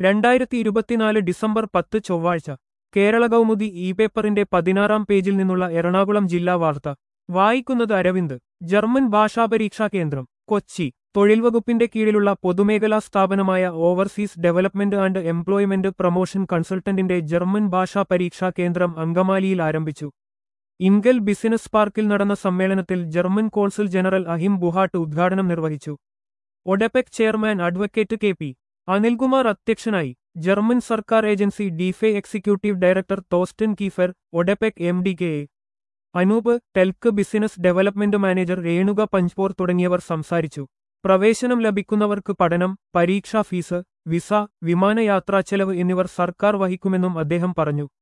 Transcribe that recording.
രണ്ടായിരത്തി ഇരുപത്തിനാല് ഡിസംബർ പത്ത് ചൊവ്വാഴ്ച കേരള കൗമുദി ഇ പേപ്പറിന്റെ പതിനാറാം പേജിൽ നിന്നുള്ള എറണാകുളം ജില്ലാ വാർത്ത വായിക്കുന്നത് അരവിന്ദ് ജർമ്മൻ ഭാഷാപരീക്ഷാ കേന്ദ്രം കൊച്ചി തൊഴിൽ വകുപ്പിന്റെ കീഴിലുള്ള പൊതുമേഖലാ സ്ഥാപനമായ overseas development and employment promotion കൺസൾട്ടന്റിന്റെ ജർമ്മൻ ഭാഷാ പരീക്ഷാ കേന്ദ്രം അങ്കമാലിയിൽ ആരംഭിച്ചു ഇൻഗൽ ബിസിനസ് പാർക്കിൽ നടന്ന സമ്മേളനത്തിൽ ജർമ്മൻ കോൺസുൽ ജനറൽ അഹിം ബുഹാട്ട് ഉദ്ഘാടനം നിർവഹിച്ചു ODEPC chairman advocate K P Anilkumar അധ്യക്ഷനായി ജർമ്മൻ സർക്കാർ agency DeFa executive director Thorsten Kiefer ODEPC M D K A Anoop TELK business development manager Renuka Panchpor തുടങ്ങിയവർ സംസാരിച്ചു പ്രവേശനം ലഭിക്കുന്നവർക്ക് പഠനം പരീക്ഷാ ഫീസ് വിസ വിമാനയാത്രാ ചെലവ് എന്നിവർ സർക്കാർ വഹിക്കുമെന്നും അദ്ദേഹം പറഞ്ഞു